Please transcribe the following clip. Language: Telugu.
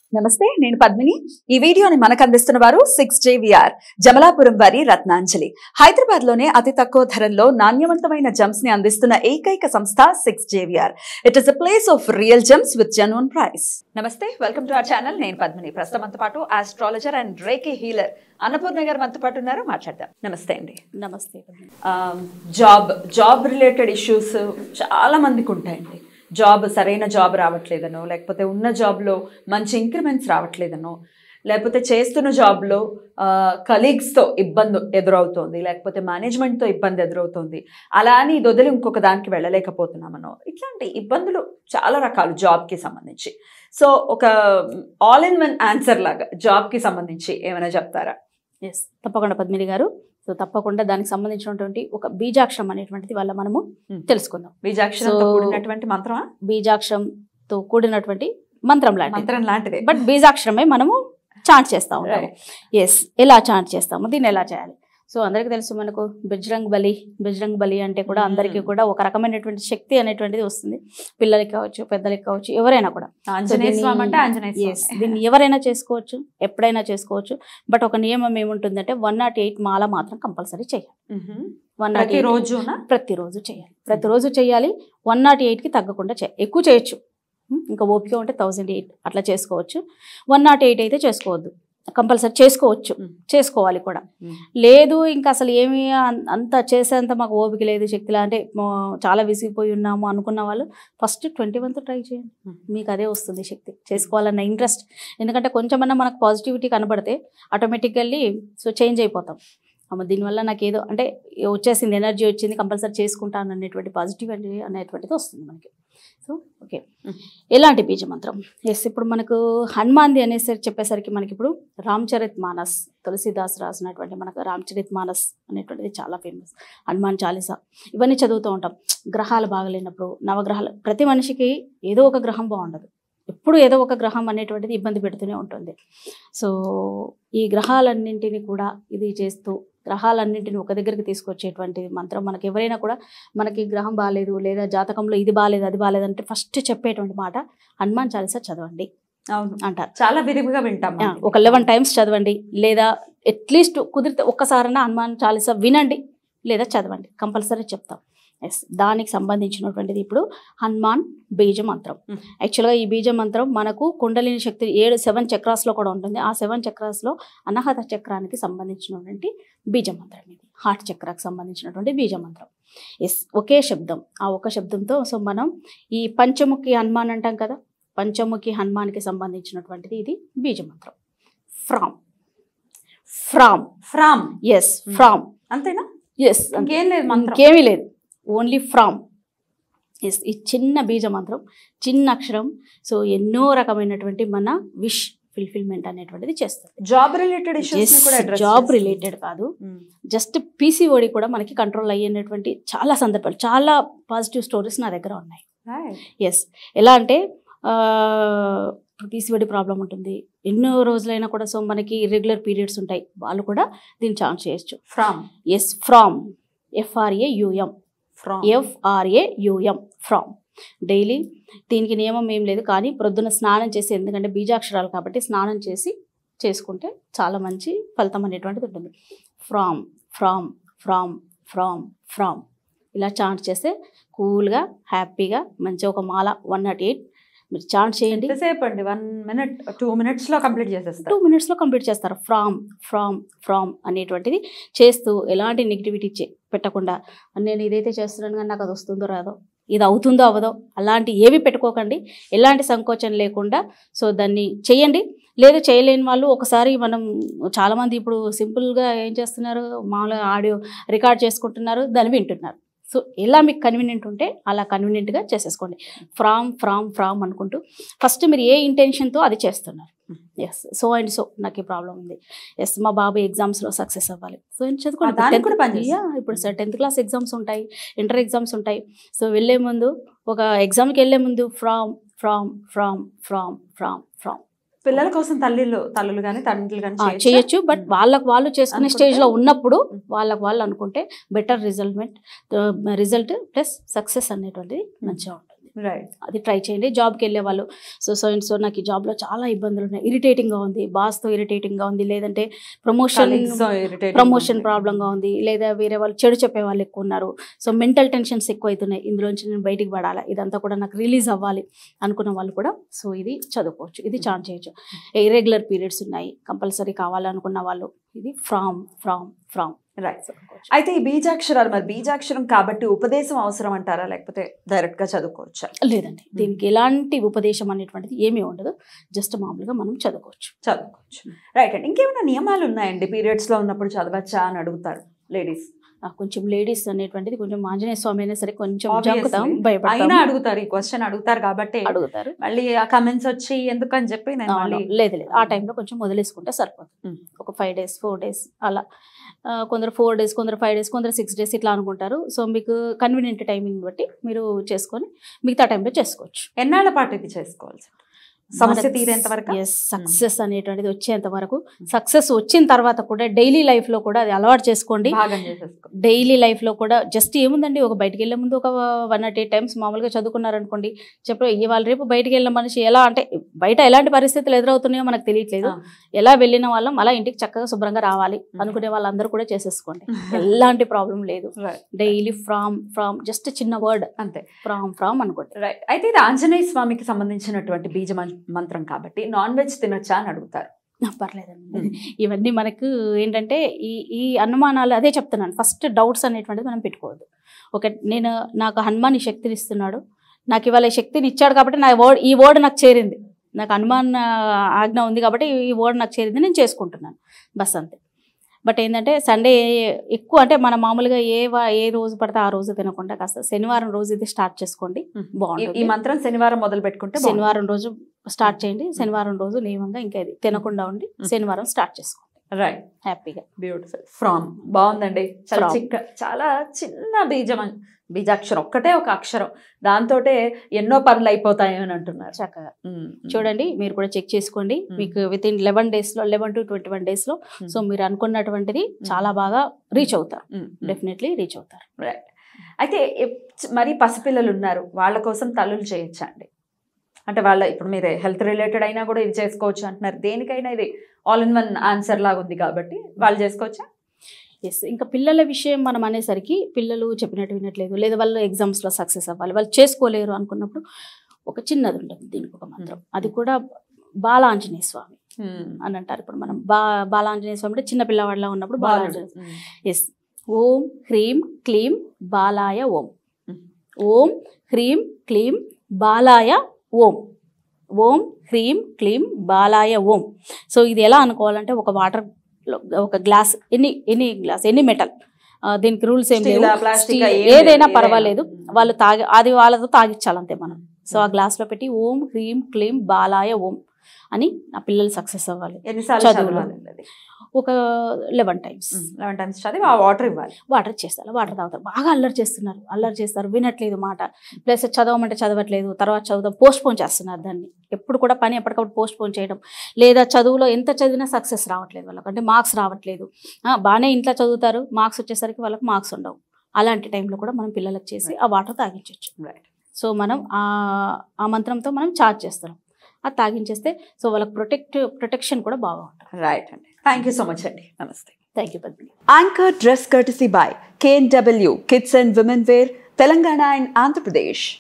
నమస్తే నేను పద్మిని ఈ వీడియోని మనకు అందిస్తున్న వారు సిక్స్ జేవిఆర్ జమలాపురం వారి రత్నాంజలి హైదరాబాద్ లోనే అతి తక్కువ ధరల్లో నాణ్యవంతమైన జమ్స్ ని అందిస్తున్న ఏకైక సంస్థ six J V R it is a place of real gems with genuine price నమస్తే వెల్కమ్ టు అవర్ ఛానల్ నేను పద్మిని ప్రస్తుతం మనతో పాటు astrologer and reiki healer Annapurna garu మనతో పాటు ఉన్నారు మాట్లాడదాం నమస్తే అండి నమస్తే జాబ్ జాబ్ రిలేటెడ్ ఇష్యూస్ చాలా మందికి ఉంటాయండి జాబ్ సరైన జాబ్ రావట్లేదనో లేకపోతే ఉన్న జాబ్లో మంచి ఇంక్రిమెంట్స్ రావట్లేదనో లేకపోతే చేస్తున్న జాబ్లో కలీగ్స్తో ఇబ్బంది ఎదురవుతోంది లేకపోతే మేనేజ్మెంట్తో ఇబ్బంది ఎదురవుతుంది అలా అని ఇది వదిలి ఇంకొక దానికి వెళ్ళలేకపోతున్నామనో ఇట్లాంటి ఇబ్బందులు చాలా రకాలు జాబ్కి సంబంధించి సో ఒక ఆల్ ఇన్ వన్ ఆన్సర్ లాగా జాబ్కి సంబంధించి ఏమైనా చెప్తారా ఎస్ తప్పకుండా పద్మిని గారు సో తప్పకుండా దానికి సంబంధించినటువంటి ఒక బీజాక్షరం అనేటువంటిది వల్ల మనము Hmm. తెలుసుకుందాం బీజాక్షరంతో So- కూడినటువంటి మంత్రమా బీజాక్షరంతో కూడినటువంటి మంత్రం లాంటిది మంత్రం లాంటిదే బట్ బీజాక్షరమే మనము చాంట్ చేస్తా ఉంటాము ఎస్ ఎలా చాంట్ చేస్తాము దీన్ని ఎలా చేయాలి సో అందరికీ తెలుసు మనకు బిజ్రంగ్ బలి బిజ్రంగ్ బలి అంటే కూడా అందరికీ Hmm. కూడా ఒక రకమైనటువంటి శక్తి అనేటువంటిది వస్తుంది పిల్లలకి కావచ్చు పెద్దలకి కావచ్చు ఎవరైనా కూడా ఆంజనేయ దీన్ని- స్వామి అంటే ఆంజనేయ ఎస్ స్వామి దీన్ని ఎవరైనా చేసుకోవచ్చు ఎప్పుడైనా చేసుకోవచ్చు బట్ ఒక నియమం ఏముంటుందంటే వన్ నాట్ ఎయిట్ మాల మాత్రం కంపల్సరీ చేయాలి మ్మ్. వన్ నాట్ ప్రతి రోజున ప్రతిరోజు చేయాలి ప్రతిరోజు చేయాలి వన్ నాట్ ఎయిట్కి తగ్గకుండా చేయాలి ఎక్కువ చేయొచ్చు ఉం, ఇంకా ఓపిక ఉంటే థౌజండ్ ఎయిట్ అట్లా చేసుకోవచ్చు వన్ నాట్ ఎయిట్ అయితే చేసుకోవద్దు కంపల్సరీ చేసుకోవచ్చు ఉం. చేసుకోవాలి కూడా మ్మ్. లేదు ఇంకా అసలు ఏమి అన్- అంత చేసేంత మాకు ఓపిక లేదు శక్తిలా అంటే మో- చాలా విసిగిపోయి ఉన్నాము అనుకున్న వాళ్ళు ఫస్ట్ ట్వంటీ వన్త్ ట్రై చేయండి ఉం. మీకు అదే వస్తుంది శక్తి చేసుకోవాలన్న ఇంట్రెస్ట్ ఎందుకంటే కొంచెమన్నా మనకు పాజిటివిటీ కనబడితే ఆటోమేటికల్లీ సో చేంజ్ అయిపోతాం అమ్మ దీనివల్ల నాకు ఏదో అంటే వచ్చేసింది ఎనర్జీ వచ్చింది కంపల్సరీ చేసుకుంటాను అనేటువంటి పాజిటివిటీ అనేటువంటిది వస్తుంది మనకి సో ఓకే Mm. ఎలాంటి బీజ మంత్రం ఎస్ ఇప్పుడు మనకు హనుమాన్ది అనేసరికి చెప్పేసరికి మనకి ఇప్పుడు రామ్చరిత్ మానస్ తులసిదాస్ రాసినటువంటి మనకు రామ్చరిత్ మానస్ అనేటువంటిది చాలా ఫేమస్ హనుమాన్ చాలీసా ఇవన్నీ చదువుతూ ఉంటాం గ్రహాలు బాగలేనప్పుడు నవగ్రహాలు ప్రతి మనిషికి ఏదో ఒక గ్రహం బాగుండదు ఎప్పుడు ఏదో ఒక గ్రహం అనేటువంటిది ఇబ్బంది పెడుతూనే ఉంటుంది సో ఈ గ్రహాలన్నింటినీ కూడా ఇది చేస్తూ గ్రహాలన్నింటిని ఒక దగ్గరికి తీసుకొచ్చేటువంటి మంత్రం మనకి ఎవరైనా కూడా మనకి గ్రహం బాగాలేదు లేదా జాతకంలో ఇది బాగాలేదు అది బాగాలేదు అంటే ఫస్ట్ చెప్పేటువంటి మాట హనుమాన్ చాలీసా చదవండి అవును అంటారు చాలా విరివిగా వింటాం ఆ, మనం. ఒక లెవెన్ టైమ్స్ చదవండి లేదా అట్లీస్ట్ కుదిరితే ఒక్కసారైనా హనుమాన్ చాలీసా వినండి లేదా చదవండి కంపల్సరీ చెప్తాం ఎస్ దానికి సంబంధించినటువంటిది ఇప్పుడు హనుమాన్ బీజ మంత్రం Hmm. యాక్చువల్గా ఈ బీజ మంత్రం మనకు కుండలిని శక్తి ఏడు సెవెన్ చక్రాస్లో కూడా ఉంటుంది ఆ సెవెన్ చక్రాస్లో అనాహత చక్రానికి సంబంధించినటువంటి బీజ మంత్రం ఇది హార్ట్ చక్రానికి సంబంధించినటువంటి బీజ మంత్రం ఎస్ ఒకే శబ్దం ఆ ఒక శబ్దంతో సో మనం ఈ పంచముఖి హనుమాన్ అంటాం కదా పంచముఖి హనుమాన్కి సంబంధించినటువంటిది ఇది బీజ మంత్రం ఫ్రామ్ ఫ్రామ్ ఫ్రామ్ ఎస్ ఫ్రామ్ అంతేనా ఎస్ ఇంకేం లేదు మంత్రం ఇంకేమీ లేదు ఓన్లీ ఫ్రామ్ ఎస్ ఈ చిన్న బీజ మంత్రం చిన్న అక్షరం సో ఎన్నో రకమైనటువంటి మన విష్ ఫుల్ఫిల్మెంట్ అనేటువంటిది చేస్తుంది జాబ్ రిలేటెడ్ ఇష్యూస్ కూడా address జాబ్ చేస్తుంది. రిలేటెడ్ కాదు మ్మ్. జస్ట్ పీసీఓడి కూడా మనకి కంట్రోల్ అయ్యేటువంటి చాలా సందర్భాలు చాలా పాజిటివ్ స్టోరీస్ నా దగ్గర ఉన్నాయి Right. ఎస్ ఎలా అంటే పీసీఓడి ప్రాబ్లం ఉంటుంది ఎన్నో రోజులైనా కూడా సో మనకి ఇర్రెగ్యులర్ పీరియడ్స్ ఉంటాయి వాళ్ళు కూడా దీన్ని ఛాన్స్ చేయొచ్చు ఫ్రామ్ ఎస్ ఫ్రామ్ ఎఫ్ఆర్ఏ యుఎం ఫ్రామ్ ఎఫ్ఆర్ఏ యుఎం ఫ్రామ్ డైలీ దీనికి నియమం ఏం లేదు కానీ ప్రొద్దున స్నానం చేసి ఎందుకంటే బీజాక్షరాలు కాబట్టి స్నానం చేసి చేసుకుంటే చాలా మంచి ఫలితం అనేటువంటిది ఉంటుంది ఫ్రామ్ ఫ్రామ్ ఫ్రామ్ ఫ్రామ్ ఫ్రామ్ ఇలా చాంట్ చేస్తే కూల్గా హ్యాపీగా మంచిగా ఒక మాల వన్ నాట్ ఎయిట్ మీరు చాంట్ చేయండి ఎంతసేపు అండి వన్ మినిట్ టూ మినిట్స్ లో కంప్లీట్ టూ చేసేస్తారు మినిట్స్లో కంప్లీట్ చేస్తారు ఫ్రామ్ ఫ్రామ్ ఫ్రామ్ అనేటువంటిది చేస్తూ ఎలాంటి నెగిటివిటీ చే పెట్టకుండా నేను ఇదైతే చేస్తున్నాను కానీ నాకు అది వస్తుందో రాదో ఇది అవుతుందో అవదో అలాంటి ఏవి పెట్టుకోకండి ఎలాంటి సంకోచం లేకుండా సో దాన్ని చేయండి లేదు చేయలేని వాళ్ళు ఒకసారి మనం చాలామంది ఇప్పుడు సింపుల్గా ఏం చేస్తున్నారు మామూలుగా ఆడియో రికార్డ్ చేసుకుంటున్నారు దాన్ని వింటున్నారు సో ఎలా మీకు కన్వీనియంట్ ఉంటే అలా కన్వీనియంట్గా చేసేసుకోండి ఫ్రామ్ ఫ్రామ్ ఫ్రామ్ అనుకుంటూ ఫస్ట్ మీరు ఏ ఇంటెన్షన్తో అది చేస్తున్నారు ఎస్ సో అండ్ సో నాకు ఈ ప్రాబ్లం ఉంది ఎస్ మా బాబు ఎగ్జామ్స్లో సక్సెస్ అవ్వాలి సో నేను ఆ, దానికి కూడా పనిచేస్తుంది. చదువుకోండి ఇప్పుడు సార్ టెన్త్ క్లాస్ ఎగ్జామ్స్ ఉంటాయి ఇంటర్ ఎగ్జామ్స్ ఉంటాయి సో వెళ్ళే ముందు ఒక ఎగ్జామ్కి వెళ్ళే ముందు ఫ్రామ్ ఫ్రామ్ ఫ్రామ్ ఫ్రామ్ ఫ్రామ్ ఫ్రామ్ పిల్లల కోసం తల్లిలు తల్లులు కానీ తండ్రులు కానీ చేయొచ్చు బట్ వాళ్ళకు వాళ్ళు చేసుకునే అనుకుంటే? స్టేజ్లో ఉన్నప్పుడు Mm. వాళ్ళకు వాళ్ళు అనుకుంటే బెటర్ రిజల్ట్మెంట్ రిజల్ట్ ప్లస్ సక్సెస్ అనేటువంటిది మంచిగా ఉంటుంది రైట్ అది ట్రై చేయండి జాబ్కి వెళ్ళే వాళ్ళు సో సో అండ్ సో నాకు ఈ జాబ్లో చాలా ఇబ్బందులు ఉన్నాయి ఇరిటేటింగ్గా ఉంది బాస్తో ఇరిటేటింగ్గా ఉంది లేదంటే ప్రమోషన్ ప్రమోషన్ ప్రాబ్లంగా ఉంది లేదా వేరే వాళ్ళు చెడు చెప్పే వాళ్ళు ఎక్కువ ఉన్నారు సో మెంటల్ టెన్షన్స్ ఎక్కువ అవుతున్నాయి ఇందులోంచి నేను బయటికి పడాలి ఇదంతా కూడా నాకు రిలీజ్ అవ్వాలి అనుకున్న వాళ్ళు కూడా సో ఇది చదువుకోవచ్చు ఇది చాన్ చేయొచ్చు ఇరెగ్యులర్ పీరియడ్స్ ఉన్నాయి కంపల్సరీ కావాలనుకున్న వాళ్ళు ఇది ఫ్రామ్ ఫ్రామ్ ఫ్రామ్ రైట్ అయితే ఈ బీజాక్షరాలు మరి బీజాక్షరం కాబట్టి ఉపదేశం అవసరం అంటారా లేకపోతే డైరెక్ట్ గా చదువుకోవచ్చా లేదండి దీనికి ఎలాంటి ఉపదేశం అనేటువంటిది ఏమీ ఉండదు జస్ట్ మామూలుగా మనం చదువుకోవచ్చు చదువుకోవచ్చు రైట్ అండి ఇంకేమైనా నియమాలు ఉన్నాయండి పీరియడ్స్ లో ఉన్నప్పుడు చదవచ్చా అని అడుగుతారు లేడీస్ ఆ, కొంచెం లేడీస్ అనేటువంటిది కొంచెం ఆంజనేయ స్వామి అయినా సరే కొంచెం జంకుతాం అయినా భయపడతాం అడుగుతారు ఈ క్వశ్చన్ అడుగుతారు కాబట్టి అడుగుతారు మళ్ళీ ఆ కమెంట్స్ వచ్చి ఎందుకని చెప్పి నేను అవును. మళ్ళీ లేదు లేదు ఆ టైంలో కొంచెం వదిలేసుకుంటే సరిపోతుంది మ్. ఒక ఫైవ్ డేస్ ఫోర్ డేస్ అలా ఆ, కొందరు ఫోర్ డేస్ కొందరు ఫైవ్ డేస్ కొందరు సిక్స్ డేస్ ఇట్లా అనుకుంటారు సో మీకు కన్వీనియంట్ టైమింగ్ బట్టి మీరు చేసుకొని మిగతా టైంలో చేసుకోవచ్చు ఎన్నాళ్ళ పాటు ఇది చేసుకోవాల్సి సమస్య తీరేంత వరకు ఎస్ సక్సెస్ అనేటువంటిది వచ్చేంత వరకు సక్సెస్ వచ్చిన తర్వాత కూడా డైలీ లైఫ్లో కూడా అది అలవాటు చేసుకోండి భాగం చేసేసుకో డైలీ లైఫ్లో కూడా జస్ట్ ఏముందండి ఒక బయటికి వెళ్ళే ముందు ఒక వన్ నాట్ ఎయిట్ టైమ్స్ మామూలుగా చదువుకున్నారనుకోండి చెప్పు ఇవాళ రేపు బయటికి వెళ్ళిన మనిషి ఎలా అంటే బయట ఎలాంటి పరిస్థితులు ఎదురవుతున్నాయో మనకు తెలియట్లేదు ఆ. ఎలా వెళ్ళిన వాళ్ళం అలా ఇంటికి చక్కగా శుభ్రంగా రావాలి అనుకునే వాళ్ళందరూ కూడా చేసేసుకోండి ఎలాంటి ప్రాబ్లం లేదు Right. డైలీ ఫ్రామ్ ఫ్రామ్ జస్ట్ చిన్న వర్డ్ అంతే ఫ్రామ్ ఫ్రామ్ అనుకోండి రైట్ అయితే ఇది ఆంజనేయ స్వామికి సంబంధించినటువంటి బీజ మం- మంత్రం కాబట్టి నాన్ వెజ్ తినొచ్చా అని అడుగుతారు పర్లేదండి ఇవన్నీ మనకు ఏంటంటే ఈ ఈ అనుమానాలు అదే చెప్తున్నాను ఫస్ట్ డౌట్స్ అనేటువంటిది మనం పెట్టుకోవద్దు ఒక నేను నాకు హనుమాన్ ఈ శక్తిని ఇస్తున్నాడు నాకు ఇవాళ ఈ శక్తిని ఇచ్చాడు కాబట్టి నా వర్డ్ ఈ వర్డ్ నాకు చేరింది నాకు హనుమాన్ ఆ, ఆజ్ఞ ఉంది కాబట్టి ఈ వర్డ్ నాకు చేరింది నేను చేసుకుంటున్నాను బస్ అంతే బట్ ఏంటంటే సండే ఎక్కువ అంటే మన మామూలుగా ఏ వా- ఏ రోజు పడితే ఆ రోజు తినకుండా కాస్త శనివారం రోజు ఇది స్టార్ట్ చేసుకోండి ఈ- ఈ బాగుంటుంది మంత్రం శనివారం మొదలు పెట్టుకుంటే బాగుంటుంది. శనివారం రోజు స్టార్ట్ చేయండి శనివారం రోజు నియమంగా ఇంకా ఇది తినకుండా ఉండి శనివారం స్టార్ట్ చేసుకోండి రైట్ హ్యాపీగా బ్యూటిఫుల్ ఫ్రామ్ బాగుందండి చాలా From. చిక్క చాలా చిన్న బీజం అన్- బీజాక్షరం ఒక్కటే ఒక అక్షరం దాంతోటే ఎన్నో పనులు అయిపోతాయి అని అంటున్నారు చక్కగా ఉమ్, ఉమ్. చూడండి మీరు కూడా చెక్ చేసుకోండి మీకు విత్ ఇన్ లెవెన్ డేస్లో లెవెన్ టు ట్వంటీ వన్ డేస్లో Hmm. సో మీరు అనుకున్నటువంటిది చాలా బాగా రీచ్ అవుతారు ఉమ్, ఉమ్. డెఫినెట్లీ రీచ్ అవుతారు రైట్ అయితే ఎప్- మరి పసిపిల్లలు ఉన్నారు వాళ్ళ కోసం తల్లులు చేయొచ్చా అండి అంటే వాళ్ళ ఇప్పుడు మీరు హెల్త్ రిలేటెడ్ అయినా కూడా ఇది చేసుకోవచ్చు అంటున్నారు దేనికైనా ఇది ఆల్ ఇన్ వన్ ఆన్సర్ లాగా ఉంది కాబట్టి వాళ్ళు చేసుకోవచ్చా ఎస్ ఇంకా పిల్లల విషయం మనం అనేసరికి పిల్లలు చెప్పినట్టు వినట్లేదు లేదా వాళ్ళు ఎగ్జామ్స్లో సక్సెస్ అవ్వాలి వాళ్ళు చేసుకోలేరు అనుకున్నప్పుడు ఒక చిన్నది ఉంటుంది దీనికి ఒక మంత్రం అది కూడా బాలాంజనేయ స్వామి ఉమ్. అని అంటారు ఇప్పుడు మనం బా బాలాంజనేయ స్వామి అంటే చిన్న పిల్లవాడిలా ఉన్నప్పుడు బాలుడు. బాలాంజనేయ ఉమ్. ఎస్ ఓం హ్రీం క్లీం బాలాయ ఓం Mm. ఓం హ్రీం క్లీం బాలాయ ఓం ఓం హ్రీం క్లీం బాలాయ ఓం సో ఇది ఎలా అనుకోవాలంటే ఒక వాటర్ ఒక గ్లాస్ ఎన్ని ఎన్ని గ్లాస్ ఎన్ని మెటల్ దీనికి రూల్స్ ఏం Steel లేవు ఆ, plastic ఆ, Steel, ఏం లేదు, ఏదైనా ఏదైనా. పర్వాలేదు Mm. వాళ్ళు తాగి అది వాళ్ళతో తాగిచ్చాలంతే మనం సో ఆ గ్లాస్లో పెట్టి ఓం హ్రీం క్లీం బాలాయ ఓం అని నా పిల్లలు సక్సెస్ అవ్వాలి ఎన్నిసార్లు చదువులో. చదవాలండి అది ఒక లెవెన్ టైమ్స్ లెవెన్ టైమ్స్ చదివి ఆ వాటర్ ఇవ్వాలి వాటర్ చేస్తారు వాటర్ తాగుతారు బాగా అల్లరి చేస్తున్నారు అల్లరి చేస్తారు వినట్లేదు మాట ప్లస్ చదవమంటే చదవట్లేదు తర్వాత చదువుతాం పోస్ట్ పోన్ చేస్తున్నారు దాన్ని ఎప్పుడు కూడా పని ఎప్పటికప్పుడు పోస్ట్ పోన్ చేయడం లేదా చదువులో ఎంత చదివినా సక్సెస్ రావట్లేదు వాళ్ళకి అంటే మార్క్స్ రావట్లేదు ఆ, బాగానే ఇంట్లో చదువుతారు మార్క్స్ వచ్చేసరికి వాళ్ళకి మార్క్స్ ఉండవు అలాంటి టైంలో కూడా మనం పిల్లలకు చేసి ఆ వాటర్ తాగించవచ్చు రైట్ సో మనం ఆ ఆ మంత్రంతో మనం చార్జ్ చేస్తున్నాం అది తాగించేస్తే సో వాళ్ళకి ప్రొటెక్ట్ ప్రొటెక్షన్ కూడా బాగా ఉంటుంది రైట్ అండి థ్యాంక్ యూ సో మచ్ అండి నమస్తే thank you Padmini Anchor Dress Courtesy by KNW Kids and Women Wear, Telangana and Andhra Pradesh.